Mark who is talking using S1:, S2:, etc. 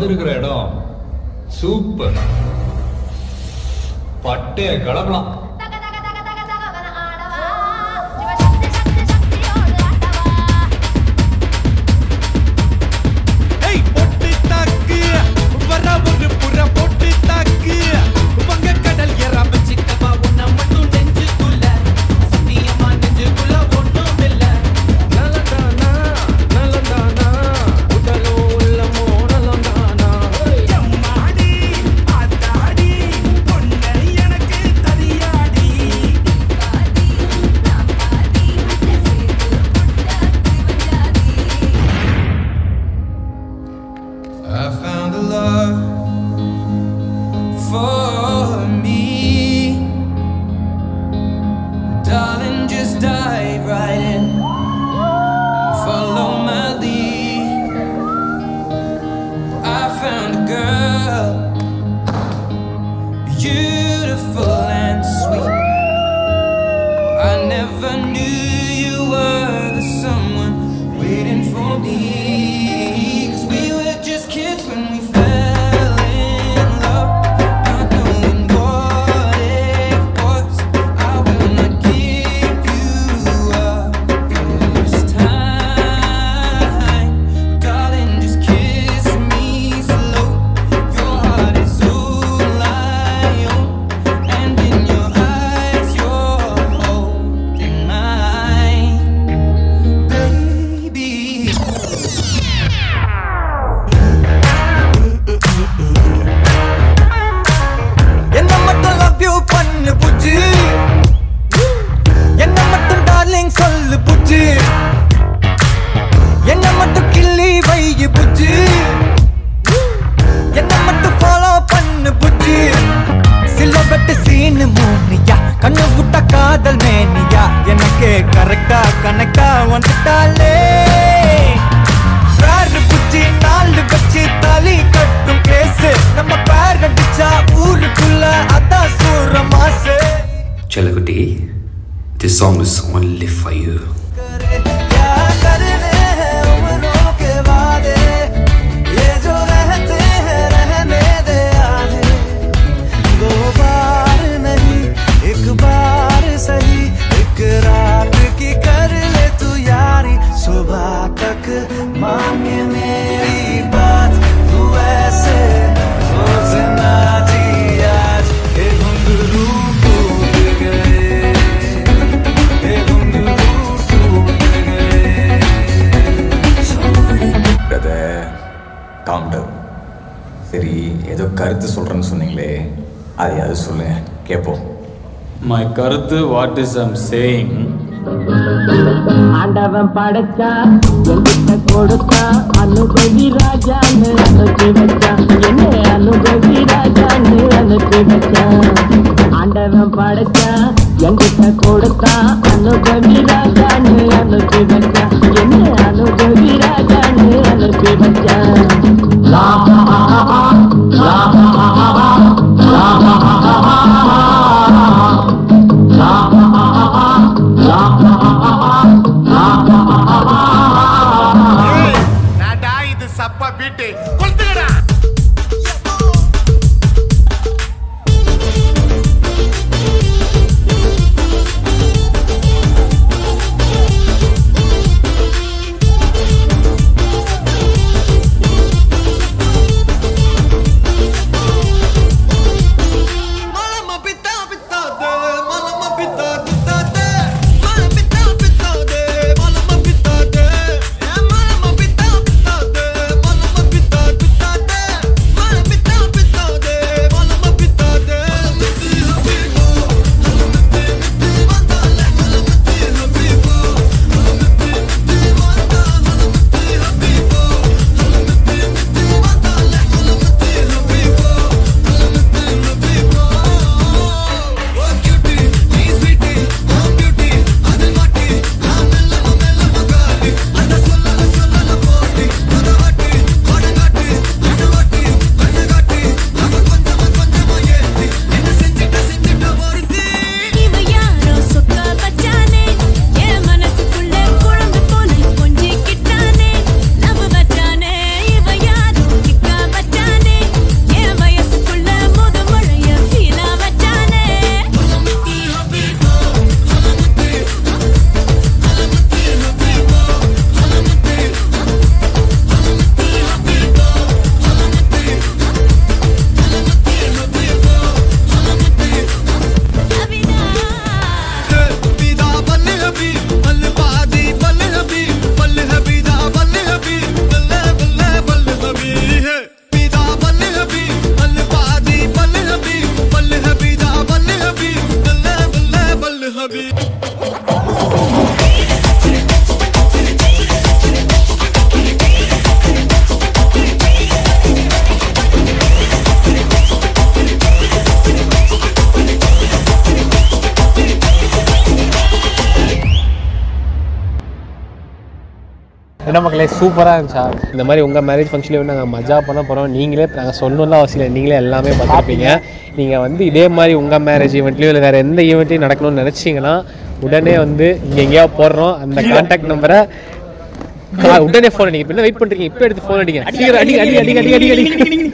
S1: வந்திருக்கிற இடம் சூப்பர் பட்டைய கிளம்பலாம்
S2: ஏய் பொட்டு தாக்கு வர ஒரு புற பொட்டு தாக்கு வங்க கடல் ஏறாம சிக்கவா உன்னை மட்டும் நெஞ்சுக்குள்ள சத்தியமா நெஞ்சுக்குள்ள ஒண்ணும் இல்ல நலந்தானா நலந்தானா உடலோ உள்ளமோ நலந்தானா எம்மாடி ஆத்தாடி பொண்ணை எனக்கு தரியாடி I found a love for me. Darling, just dive right in. Follow my lead. I found a girl, beautiful and sweet. I never knew you were the someone waiting for me. 'Cause we were just kids when we fell in love, not knowing what it was. I will not give you up this time, darling. Just kiss me slow. Your heart is so lion, and in your eyes you're holding mine, baby. என்ன மட்டும் love you பண்ணு புஜ்ஜி என்ன மட்டும் darling சொல்லு புஜ்ஜி என்ன மட்டும் கிள்ளி வை புஜ்ஜி என்ன மட்டும் ஃபாலோ பண்ணு புஜ்ஜி சில வெட்டு சீனு மூனியா கண்ணு விட்ட காதல் மேனியா எனக்கு கரெக்டா கனெக்டா வந்துட்டாலே பேரு புச்சி நாலு வச்சு தலி கட்டும் கேஸ் நம்ம பேர் அடிச்சா ஊருக்குள்ள அதான் சூற மாசு
S3: Chalakuti, this song is only for you.
S2: क्या करने हैं उम्रों के वादे ये जो रहते हैं रहने दे आधे दो बार नहीं एक बार सही एक रात की कर ले तू यारी सुबह तक मान के मेरी बात तू ऐसे सोचना जी आज हे घुंघरू टूट गए हे घुंघरू टूट गए
S4: பிரதர் காம் டவுன் சரி ஏதோ கருத்து சொல்கிறேன்னு சொன்னீங்களே அதையாவது சொல்லுங்க கேட்போம்
S5: மை கருத்து வாட் இஸ் ஐம் சேயிங்
S6: ஆண்டவன் படைச்சா என்கிட்ட கொடுத்தா அனுபவி ராஜான்னு அனுப்பி வச்சான் என்ன அனுபவி ராஜான்னு அனுப்பி வச்சான் ஆண்டவன் படைச்சா என்கிட்ட கொடுத்தா அனுபவி ராஜான்னு அனுப்பி வச்சான் என்ன அனுபவி ராஜான்னு அனுப்பி வச்சான்
S7: நாடா இது சப்பா பீட்டு கொளுத்துக்கடா
S8: ஆ
S7: மதி
S8: என்ன மக்களே சூப்பராக இருந்துச்சா இந்த மாதிரி உங்கள் மேரேஜ் ஃபங்க்ஷன்லேயும் நாங்கள் மஜா பண்ண போகிறோம் நீங்களே நாங்கள் சொல்லணும்லாம் அவசியம் இல்லை நீங்களே எல்லாமே பார்த்துருப்பீங்க நீங்கள் வந்து இதே மாதிரி உங்கள் மேரேஜ் ஈவெண்ட்லையும் இல்லை வேறு எந்த ஈவெண்ட்லையும் நடக்கணும்னு நினச்சிங்கன்னா உடனே வந்து இங்கே எங்கேயாவது போடுறோம் அந்த கான்டாக்ட் நம்பரை உடனே ஃபோன் அடிங்க இப்போ வெயிட் பண்ணுறீங்க இப்போ எடுத்து ஃபோன் அடிங்க சீக்கிரம் அடி அடி அடி அடி அடி அடி